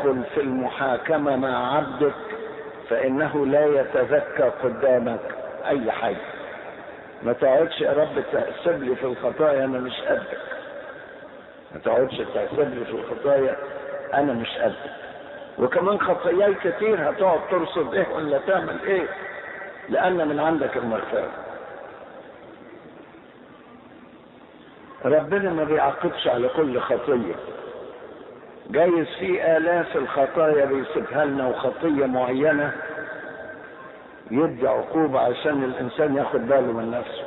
تدخل في المحاكمة مع عبدك فإنه لا يتذكى قدامك أي حاجة ما تقعدش يا رب تحسب لي في الخطايا أنا مش قدك ما تقعدش تحسب لي في الخطايا أنا مش قدك وكمان خطاياي كتير هتقعد ترصد إيه ولا تعمل إيه لأن من عندك المغفرة ربنا ما بيعاقبش على كل خطية جايز في آلاف الخطايا بيسيبها لنا وخطية معينة يدي عقوبة عشان الإنسان ياخد باله من نفسه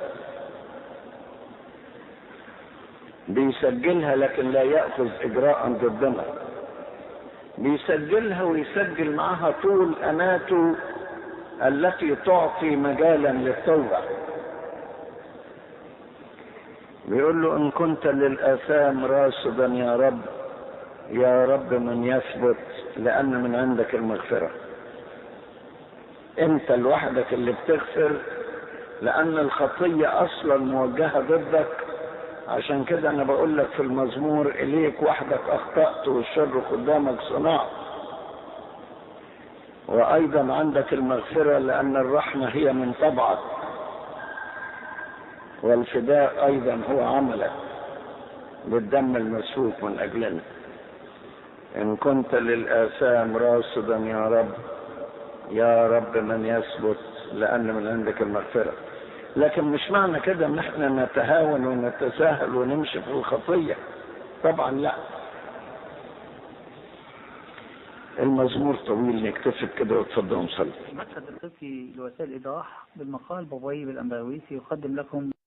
بيسجلها لكن لا يأخذ إجراء ضدنا بيسجلها ويسجل معها طول أناته التي تعطي مجالا للتوبة بيقول له إن كنت للآثام راصدا يا رب يا رب من يثبت لأن من عندك المغفرة أنت لوحدك اللي بتغفر لأن الخطية أصلا موجهة ضدك عشان كده أنا بقول لك في المزمور إليك وحدك أخطأت والشر قدامك صنعت وأيضا عندك المغفرة لأن الرحمة هي من طبعك والفداء أيضا هو عملك بالدم المسفوك من أجلنا إن كنت للآثام راصدا يا رب يا رب من يثبت لأن من عندك المغفرة لكن مش معنى كده ان احنا نتهاون ونتساهل ونمشي في الخطية طبعا لا المزمور طويل نكتفي كده وتفضلوا نصلي المشهد الطبي لوسائل الإيضاح بالمقال بابوي بالأنباويسي يقدم لكم